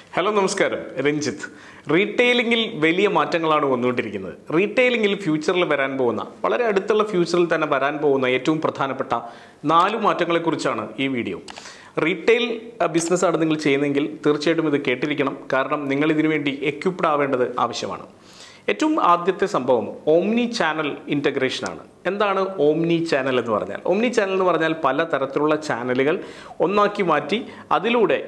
hello നമസ്കാരം രഞ്ജിത്ത് റീറ്റെയിലിംഗിൽ വലിയ മാറ്റങ്ങളാണ് വന്നുകൊണ്ടിരിക്കുന്നത് റീറ്റെയിലിംഗിൽ ഫ്യൂച്ചറിൽ വരാൻ പോകുന്ന വളരെ അടുത്തുള്ള ഫ്യൂച്ചറിൽ തന്നെ വരാൻ പോകുന്ന ഏറ്റവും പ്രധാനപ്പെട്ട നാല് മാറ്റങ്ങളെക്കുറിച്ചാണ് ഈ വീഡിയോ റീറ്റെയിൽ ബിസിനസ്സാണ് നിങ്ങൾ ചെയ്യുന്നതെങ്കിൽ തീർച്ചയായിട്ടും ഇത് കേട്ടിരിക്കണം കാരണം നിങ്ങൾ ഇതിനു വേണ്ടി എക്യുപ്ഡ് ആവേണ്ടത് ആവശ്യമാണ് ഏറ്റവും ആദ്യത്തെ സംഭവം ഓംനി ചാനൽ ഇൻ്റഗ്രേഷനാണ് എന്താണ് ഓംനി ചാനൽ എന്ന് പറഞ്ഞാൽ ഓംനി ചാനൽ എന്ന് പറഞ്ഞാൽ പല തരത്തിലുള്ള ചാനലുകൾ ഒന്നാക്കി മാറ്റി അതിലൂടെ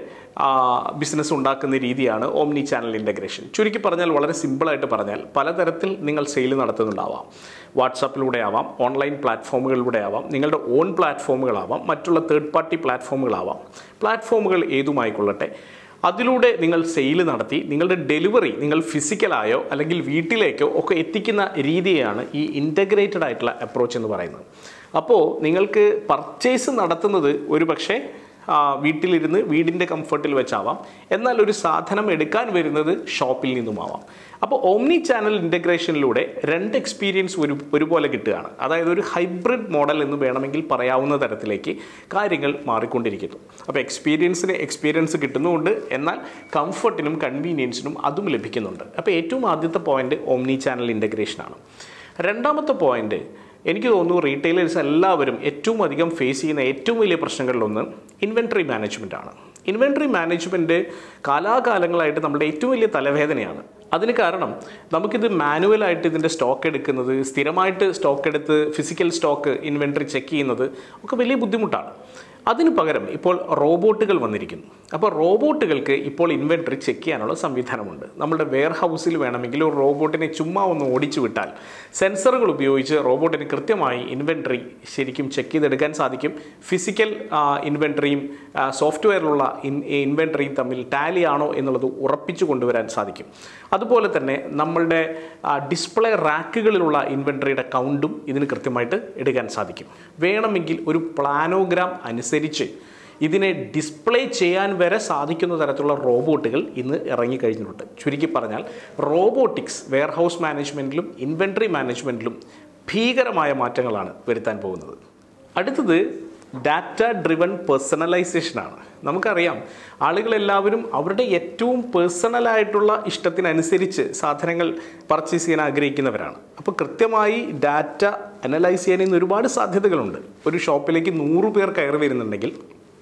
ബിസിനസ് ഉണ്ടാക്കുന്ന രീതിയാണ് ഓംനി ചാനൽ ഇൻ്റഗ്രേഷൻ ചുരുക്കി പറഞ്ഞാൽ വളരെ സിമ്പിളായിട്ട് പറഞ്ഞാൽ പലതരത്തിൽ നിങ്ങൾ സെയിൽ നടത്തുന്നുണ്ടാവാം വാട്സാപ്പിലൂടെ ആവാം ഓൺലൈൻ പ്ലാറ്റ്ഫോമുകളിലൂടെ ആവാം നിങ്ങളുടെ ഓൺ പ്ലാറ്റ്ഫോമുകളാവാം മറ്റുള്ള തേർഡ് പാർട്ടി പ്ലാറ്റ്ഫോമുകളാവാം പ്ലാറ്റ്ഫോമുകൾ ഏതുമായിക്കൊള്ളട്ടെ അതിലൂടെ നിങ്ങൾ സെയിൽ നടത്തി നിങ്ങളുടെ ഡെലിവറി നിങ്ങൾ ഫിസിക്കലായോ അല്ലെങ്കിൽ വീട്ടിലേക്കോ ഒക്കെ എത്തിക്കുന്ന രീതിയാണ് ഈ ഇൻ്റഗ്രേറ്റഡ് ആയിട്ടുള്ള അപ്രോച്ച് എന്ന് പറയുന്നത് അപ്പോൾ നിങ്ങൾക്ക് പർച്ചേസ് നടത്തുന്നത് ഒരു പക്ഷേ ആ, വീട്ടിലിരുന്ന് വീടിൻ്റെ കംഫർട്ടിൽ വെച്ചാവാം എന്നാൽ ഒരു സാധനം എടുക്കാൻ വരുന്നത് ഷോപ്പിൽ നിന്നുമാവാം അപ്പോൾ ഓംനി ചാനൽ ഇൻ്റഗ്രേഷനിലൂടെ രണ്ട് എക്സ്പീരിയൻസ് ഒരു ഒരുപോലെ കിട്ടുകയാണ് അതായത് ഒരു ഹൈബ്രിഡ് മോഡൽ എന്ന് വേണമെങ്കിൽ പറയാവുന്ന തരത്തിലേക്ക് കാര്യങ്ങൾ മാറിക്കൊണ്ടിരിക്കുന്നു അപ്പോൾ എക്സ്പീരിയൻസിന് എക്സ്പീരിയൻസ് കിട്ടുന്നുമുണ്ട് എന്നാൽ കംഫർട്ടിനും കൺവീനിയൻസിനും അതും ലഭിക്കുന്നുണ്ട് അപ്പോൾ ഏറ്റവും ആദ്യത്തെ പോയിന്റ് ഓംനി ചാനൽ ഇൻ്റഗ്രേഷനാണ് രണ്ടാമത്തെ പോയിന്റ് എനിക്ക് തോന്നുന്നു റീറ്റെയിലേഴ്സ് എല്ലാവരും ഏറ്റവും അധികം ഫേസ് ചെയ്യുന്ന ഏറ്റവും വലിയ പ്രശ്നങ്ങളിലൊന്ന് ഇൻവെൻട്രി മാനേജ്മെൻ്റ് ആണ് ഇൻവെൻട്രി മാനേജ്മെൻറ്റ് കാലാകാലങ്ങളായിട്ട് നമ്മുടെ ഏറ്റവും വലിയ തലവേദനയാണ് അതിന് കാരണം നമുക്കിത് മാനുവലായിട്ട് ഇതിൻ്റെ സ്റ്റോക്ക് എടുക്കുന്നത് സ്ഥിരമായിട്ട് സ്റ്റോക്ക് എടുത്ത് ഫിസിക്കൽ സ്റ്റോക്ക് ഇൻവെൻട്രി ചെക്ക് ചെയ്യുന്നത് ഒക്കെ വലിയ ബുദ്ധിമുട്ടാണ് അതിനു പകരം ഇപ്പോൾ റോബോട്ടുകൾ വന്നിരിക്കുന്നു അപ്പോൾ റോബോട്ടുകൾക്ക് ഇപ്പോൾ ഇൻവെൻട്രി ചെക്ക് ചെയ്യാനുള്ള സംവിധാനമുണ്ട് നമ്മുടെ വെയർ ഹൗസിൽ വേണമെങ്കിൽ ഒരു റോബോട്ടിനെ ചുമ്മാ ഒന്ന് ഓടിച്ചു വിട്ടാൽ സെൻസറുകൾ ഉപയോഗിച്ച് റോബോട്ടിന് കൃത്യമായി ഇൻവെൻട്രി ശരിക്കും ചെക്ക് ചെയ്തെടുക്കാൻ സാധിക്കും ഫിസിക്കൽ ഇൻവെൻട്രിയും സോഫ്റ്റ്വെയറിലുള്ള ഇൻവെൻട്രിയും തമ്മിൽ ടാലി ആണോ എന്നുള്ളത് ഉറപ്പിച്ചു കൊണ്ടുവരാൻ സാധിക്കും അതുപോലെ തന്നെ നമ്മളുടെ ഡിസ്പ്ലേ റാക്കുകളിലുള്ള ഇൻവെൻട്രിയുടെ കൗണ്ടും ഇതിന് കൃത്യമായിട്ട് എടുക്കാൻ സാധിക്കും വേണമെങ്കിൽ ഒരു പ്ലാനോഗ്രാം അനുസരിച്ച് ഇതിനെ ഡിസ്പ്ലേ ചെയ്യാൻ വരെ സാധിക്കുന്ന തരത്തിലുള്ള റോബോട്ടുകൾ ഇന്ന് ഇറങ്ങിക്കഴിഞ്ഞിട്ടുണ്ട് ചുരുക്കി പറഞ്ഞാൽ റോബോട്ടിക്സ് വെയർഹൗസ് മാനേജ്മെൻറ്റിലും ഇൻവെൻട്രി മാനേജ്മെൻറ്റിലും ഭീകരമായ മാറ്റങ്ങളാണ് വരുത്താൻ പോകുന്നത് അടുത്തത് ഡാറ്റ ഡ്രിവൺ പേഴ്സണലൈസേഷനാണ് നമുക്കറിയാം ആളുകളെല്ലാവരും അവരുടെ ഏറ്റവും പേഴ്സണലായിട്ടുള്ള ഇഷ്ടത്തിനനുസരിച്ച് സാധനങ്ങൾ പർച്ചേസ് ചെയ്യാൻ ആഗ്രഹിക്കുന്നവരാണ് അപ്പോൾ കൃത്യമായി ഡാറ്റ അനലൈസ് ചെയ്യാൻ ഇന്ന് ഒരുപാട് സാധ്യതകളുണ്ട് ഒരു ഷോപ്പിലേക്ക് നൂറ് പേർ കയറി വരുന്നുണ്ടെങ്കിൽ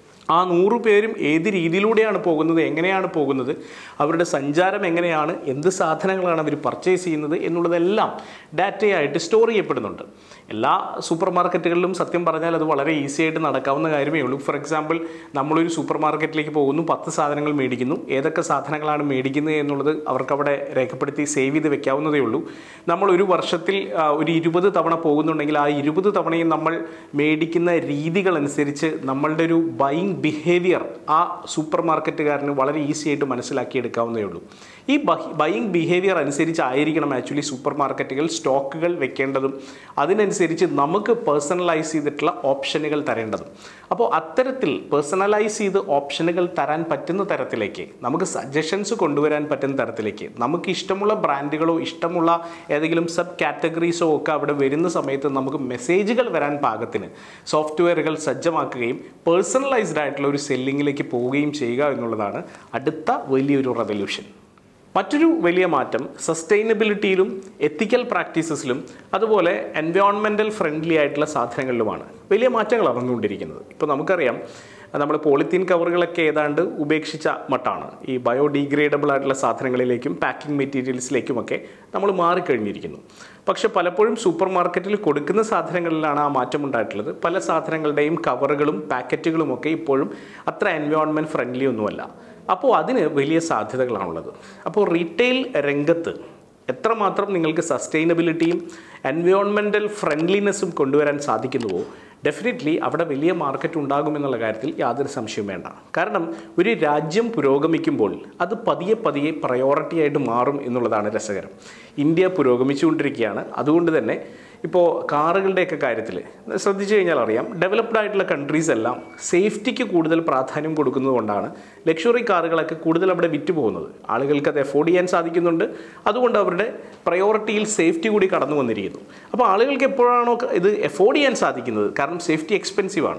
ആ നൂറ് പേരും ഏത് രീതിയിലൂടെയാണ് പോകുന്നത് എങ്ങനെയാണ് പോകുന്നത് അവരുടെ സഞ്ചാരം എങ്ങനെയാണ് എന്ത് സാധനങ്ങളാണ് അവർ പർച്ചേസ് ചെയ്യുന്നത് എന്നുള്ളതെല്ലാം ഡാറ്റയായിട്ട് സ്റ്റോർ ചെയ്യപ്പെടുന്നുണ്ട് എല്ലാ സൂപ്പർ മാർക്കറ്റുകളിലും സത്യം പറഞ്ഞാൽ അത് വളരെ ഈസി ആയിട്ട് നടക്കാവുന്ന കാര്യമേ ഉള്ളൂ ഫോർ എക്സാമ്പിൾ നമ്മളൊരു സൂപ്പർ മാർക്കറ്റിലേക്ക് പോകുന്നു പത്ത് സാധനങ്ങൾ മേടിക്കുന്നു ഏതൊക്കെ സാധനങ്ങളാണ് മേടിക്കുന്നത് എന്നുള്ളത് അവർക്കവിടെ രേഖപ്പെടുത്തി സേവ് ചെയ്ത് വെക്കാവുന്നതേ ഉള്ളൂ നമ്മൾ ഒരു വർഷത്തിൽ ആ, ഒരു ഇരുപത് തവണ പോകുന്നുണ്ടെങ്കിൽ ആ ഇരുപത് തവണയും നമ്മൾ മേടിക്കുന്ന രീതികൾ അനുസരിച്ച് നമ്മളുടെ ഒരു ബൈങ് ബിഹേവിയർ ആ സൂപ്പർ മാർക്കറ്റുകാരന് വളരെ ഈസി ആയിട്ട് മനസ്സിലാക്കിയെടുക്കാവുന്നതേ ഉള്ളൂ ഈ ബൈങ് ബിഹേവിയർ അനുസരിച്ചായിരിക്കണം ആക്ച്വലി സൂപ്പർ മാർക്കറ്റുകൾ സ്റ്റോക്കുകൾ വെക്കേണ്ടതും അതിനനുസരിച്ച് നമുക്ക് പേഴ്സണലൈസ് ചെയ്തിട്ടുള്ള ഓപ്ഷനുകൾ തരേണ്ടതും അപ്പോൾ അത്തരത്തിൽ പേഴ്സണലൈസ് ചെയ്ത് ഓപ്ഷനുകൾ തരാൻ പറ്റുന്ന തരത്തിലേക്ക് നമുക്ക് സജഷൻസ് കൊണ്ടുവരാൻ പറ്റുന്ന തരത്തിലേക്ക് നമുക്ക് ഇഷ്ടമുള്ള ബ്രാൻഡുകളോ ഇഷ്ടമുള്ള ഏതെങ്കിലും സബ് കാറ്റഗറീസോ ഒക്കെ അവിടെ വരുന്ന സമയത്ത് നമുക്ക് മെസ്സേജുകൾ വരാൻ പാകത്തിന് സോഫ്റ്റ്വെയറുകൾ സജ്ജമാക്കുകയും പേഴ്സണലൈസ്ഡ് ആയിട്ടുള്ള ഒരു സെല്ലിങ്ങിലേക്ക് പോവുകയും ചെയ്യുക എന്നുള്ളതാണ് അടുത്ത വലിയൊരു റെവല്യൂഷൻ മറ്റൊരു വലിയ മാറ്റം സസ്റ്റൈനബിലിറ്റിയിലും എത്തിക്കൽ പ്രാക്ടീസസിലും അതുപോലെ എൻവയോൺമെൻറ്റൽ ഫ്രണ്ട്ലി ആയിട്ടുള്ള സാധനങ്ങളിലുമാണ് വലിയ മാറ്റങ്ങളാണ് വന്നുകൊണ്ടിരിക്കുന്നത് ഇപ്പോൾ നമുക്കറിയാം നമ്മൾ പോളിത്തീൻ കവറുകളൊക്കെ ഏതാണ്ട് ഉപേക്ഷിച്ച മട്ടാണ് ഈ ബയോഡീഗ്രേഡബിൾ ആയിട്ടുള്ള സാധനങ്ങളിലേക്കും പാക്കിംഗ് മെറ്റീരിയൽസിലേക്കുമൊക്കെ നമ്മൾ മാറിക്കഴിഞ്ഞിരിക്കുന്നു പക്ഷെ പലപ്പോഴും സൂപ്പർ മാർക്കറ്റിൽ കൊടുക്കുന്ന സാധനങ്ങളിലാണ് ആ മാറ്റം ഉണ്ടായിട്ടുള്ളത് പല സാധനങ്ങളുടെയും കവറുകളും പാക്കറ്റുകളും ഒക്കെ ഇപ്പോഴും അത്ര എൻവയോൺമെൻറ്റ് ഫ്രണ്ട്ലി ഒന്നുമല്ല അപ്പോൾ അതിന് വലിയ സാധ്യതകളാണുള്ളത് അപ്പോൾ റീറ്റെയിൽ രംഗത്ത് എത്രമാത്രം നിങ്ങൾക്ക് സസ്റ്റൈനബിലിറ്റിയും എൻവയോൺമെൻറ്റൽ ഫ്രണ്ട്ലിനെസ്സും കൊണ്ടുവരാൻ സാധിക്കുന്നുവോ ഡെഫിനറ്റ്ലി അവിടെ വലിയ മാർക്കറ്റ് ഉണ്ടാകുമെന്നുള്ള കാര്യത്തിൽ യാതൊരു സംശയവും വേണ്ട കാരണം ഒരു രാജ്യം പുരോഗമിക്കുമ്പോൾ അത് പതിയെ പതിയെ പ്രയോറിറ്റി ആയിട്ട് മാറും എന്നുള്ളതാണ് രസകരം ഇന്ത്യ പുരോഗമിച്ചുകൊണ്ടിരിക്കുകയാണ് അതുകൊണ്ട് തന്നെ ഇപ്പോൾ കാറുകളുടെയൊക്കെ കാര്യത്തിൽ ശ്രദ്ധിച്ചു കഴിഞ്ഞാൽ അറിയാം ഡെവലപ്ഡ് ആയിട്ടുള്ള കൺട്രീസ് എല്ലാം സേഫ്റ്റിക്ക് കൂടുതൽ പ്രാധാന്യം കൊടുക്കുന്നത് കൊണ്ടാണ് ലക്ഷറി കാറുകളൊക്കെ കൂടുതൽ അവിടെ വിറ്റ് പോകുന്നത് ആളുകൾക്ക് അത് എഫോർഡ് ചെയ്യാൻ സാധിക്കുന്നുണ്ട് അതുകൊണ്ട് അവരുടെ പ്രയോറിറ്റിയിൽ സേഫ്റ്റി കൂടി കടന്നു വന്നിരിക്കുന്നു അപ്പോൾ ആളുകൾക്ക് എപ്പോഴാണോ ഇത് എഫോർഡ് ചെയ്യാൻ സാധിക്കുന്നത് കാരണം സേഫ്റ്റി എക്സ്പെൻസീവ് ആണ്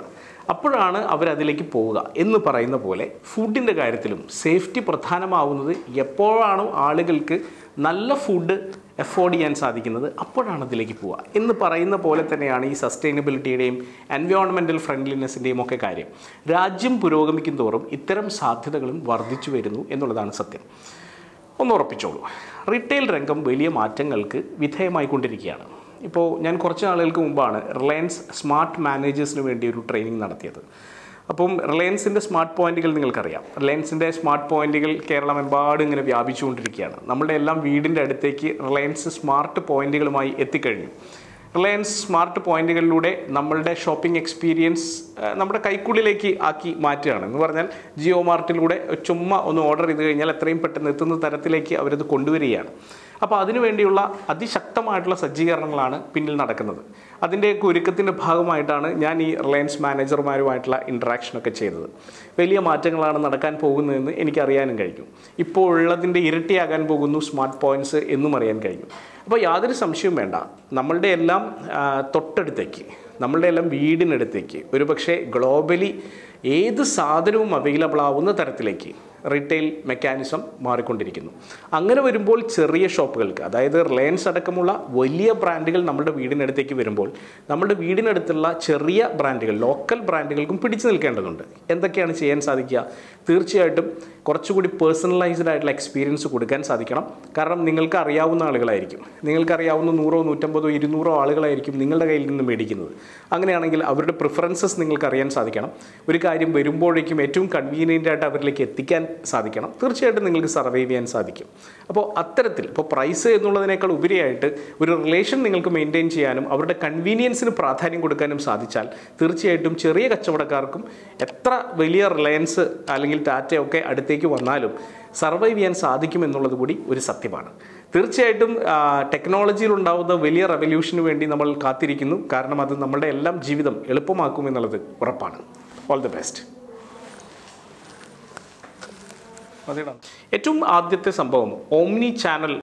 അപ്പോഴാണ് അവരതിലേക്ക് പോവുക എന്ന് പറയുന്ന പോലെ ഫുഡിൻ്റെ കാര്യത്തിലും സേഫ്റ്റി പ്രധാനമാവുന്നത് എപ്പോഴാണോ ആളുകൾക്ക് നല്ല ഫുഡ് എഫോർഡ് ചെയ്യാൻ സാധിക്കുന്നത് അപ്പോഴാണ് അതിലേക്ക് പോവുക എന്ന് പറയുന്ന പോലെ തന്നെയാണ് ഈ സസ്റ്റൈനബിലിറ്റിയുടെയും എൻവയോൺമെൻറ്റൽ ഫ്രണ്ട്ലിനെസ്സിൻ്റെയും ഒക്കെ കാര്യം രാജ്യം പുരോഗമിക്കും തോറും ഇത്തരം സാധ്യതകളും വർദ്ധിച്ചു വരുന്നു എന്നുള്ളതാണ് സത്യം ഒന്ന് ഉറപ്പിച്ചോളൂ റീറ്റെയിൽ രംഗം വലിയ മാറ്റങ്ങൾക്ക് വിധേയമായിക്കൊണ്ടിരിക്കുകയാണ് ഇപ്പോൾ ഞാൻ കുറച്ച് നാളുകൾക്ക് മുമ്പാണ് റിലയൻസ് സ്മാർട്ട് മാനേജേഴ്സിന് വേണ്ടി ഒരു ട്രെയിനിങ് നടത്തിയത് അപ്പം റിലയൻസിൻ്റെ സ്മാർട്ട് പോയിന്റുകൾ നിങ്ങൾക്കറിയാം റിലയൻസിൻ്റെ സ്മാർട്ട് പോയിന്റുകൾ കേരളമെമ്പാടും ഇങ്ങനെ വ്യാപിച്ചുകൊണ്ടിരിക്കുകയാണ് നമ്മുടെ എല്ലാം വീടിൻ്റെ അടുത്തേക്ക് റിലയൻസ് സ്മാർട്ട് പോയിന്റുകളുമായി എത്തിക്കഴിഞ്ഞു റിലയൻസ് സ്മാർട്ട് പോയിന്റുകളിലൂടെ നമ്മളുടെ ഷോപ്പിംഗ് എക്സ്പീരിയൻസ് ആ, നമ്മുടെ കൈക്കുള്ളിലേക്ക് ആക്കി മാറ്റുകയാണ് എന്ന് പറഞ്ഞാൽ ജിയോ മാർട്ടിലൂടെ ചുമ്മാ ഒന്ന് ഓർഡർ ചെയ്ത് കഴിഞ്ഞാൽ എത്രയും പെട്ടെന്ന് എത്തുന്ന തരത്തിലേക്ക് അവരത് കൊണ്ടുവരികയാണ് അപ്പോൾ അതിനുവേണ്ടിയുള്ള അതിശക്തമായിട്ടുള്ള സജ്ജീകരണങ്ങളാണ് പിന്നിൽ നടക്കുന്നത് അതിൻ്റെയൊക്കെ ഒരുക്കത്തിൻ്റെ ഭാഗമായിട്ടാണ് ഞാൻ ഈ റിലയൻസ് മാനേജർമാരുമായിട്ടുള്ള ഇൻട്രാക്ഷനൊക്കെ ചെയ്തത് വലിയ മാറ്റങ്ങളാണ് നടക്കാൻ പോകുന്നതെന്ന് എനിക്കറിയാനും കഴിഞ്ഞു ഇപ്പോൾ ഉള്ളതിൻ്റെ ഇരട്ടിയാകാൻ പോകുന്നു സ്മാർട്ട് പോയിൻറ്റ്സ് എന്നും അറിയാൻ കഴിഞ്ഞു അപ്പോൾ യാതൊരു സംശയവും വേണ്ട നമ്മളുടെ എല്ലാം ആ, തൊട്ടടുത്തേക്ക് നമ്മളുടെ എല്ലാം വീടിനടുത്തേക്ക് ഒരുപക്ഷെ ഗ്ലോബലി ഏത് സാധനവും അവൈലബിൾ ആവുന്ന തരത്തിലേക്ക് റീറ്റെയിൽ മെക്കാനിസം മാറിക്കൊണ്ടിരിക്കുന്നു അങ്ങനെ വരുമ്പോൾ ചെറിയ ഷോപ്പുകൾക്ക് അതായത് റിലയൻസ് അടക്കമുള്ള വലിയ ബ്രാൻഡുകൾ നമ്മുടെ വീടിനടുത്തേക്ക് വരുമ്പോൾ നമ്മുടെ വീടിനടുത്തുള്ള ചെറിയ ബ്രാൻഡുകൾ ലോക്കൽ ബ്രാൻഡുകൾക്കും പിടിച്ചു നിൽക്കേണ്ടതുണ്ട് എന്തൊക്കെയാണ് ചെയ്യാൻ സാധിക്കുക തീർച്ചയായിട്ടും കുറച്ചുകൂടി പേഴ്സണലൈസ്ഡ് ആയിട്ടുള്ള എക്സ്പീരിയൻസ് കൊടുക്കാൻ സാധിക്കണം കാരണം നിങ്ങൾക്ക് അറിയാവുന്ന ആളുകളായിരിക്കും നിങ്ങൾക്ക് അറിയാവുന്ന നൂറോ നൂറ്റമ്പതോ ഇരുന്നൂറോ ആളുകളായിരിക്കും നിങ്ങളുടെ കയ്യിൽ നിന്ന് മേടിക്കുന്നത് അങ്ങനെയാണെങ്കിൽ അവരുടെ പ്രിഫറൻസസ് നിങ്ങൾക്ക് അറിയാൻ സാധിക്കണം ഒരു കാര്യം വരുമ്പോഴേക്കും ഏറ്റവും കൺവീനിയൻ്റ് ആയിട്ട് അവരിലേക്ക് എത്തിക്കാൻ സാധിക്കണം തീർച്ചയായിട്ടും നിങ്ങൾക്ക് സർവൈവ് ചെയ്യാൻ സാധിക്കും അപ്പോൾ അത്തരത്തിൽ ഇപ്പോൾ പ്രൈസ് എന്നുള്ളതിനേക്കാൾ ഉപരിയായിട്ട് ഒരു റിലേഷൻ നിങ്ങൾക്ക് മെയിൻറ്റെയിൻ ചെയ്യാനും അവരുടെ കൺവീനിയൻസിന് പ്രാധാന്യം കൊടുക്കാനും സാധിച്ചാൽ തീർച്ചയായിട്ടും ചെറിയ കച്ചവടക്കാർക്കും എത്ര വലിയ റിലയൻസ് അല്ലെങ്കിൽ ടാറ്റയൊക്കെ അടുത്തേക്ക് വന്നാലും സർവൈവ് ചെയ്യാൻ സാധിക്കും എന്നുള്ളത് കൂടി ഒരു സത്യമാണ് തീർച്ചയായിട്ടും ടെക്നോളജിയിൽ ഉണ്ടാവുന്ന വലിയ റെവല്യൂഷന് വേണ്ടി നമ്മൾ കാത്തിരിക്കുന്നു കാരണം അത് നമ്മുടെ എല്ലാം ജീവിതം എളുപ്പമാക്കും എന്നുള്ളത് ഉറപ്പാണ് ഓൾ ദി ബെസ്റ്റ് ഏറ്റവും ആദ്യത്തെ സംഭവം ഓംനി ചാനൽ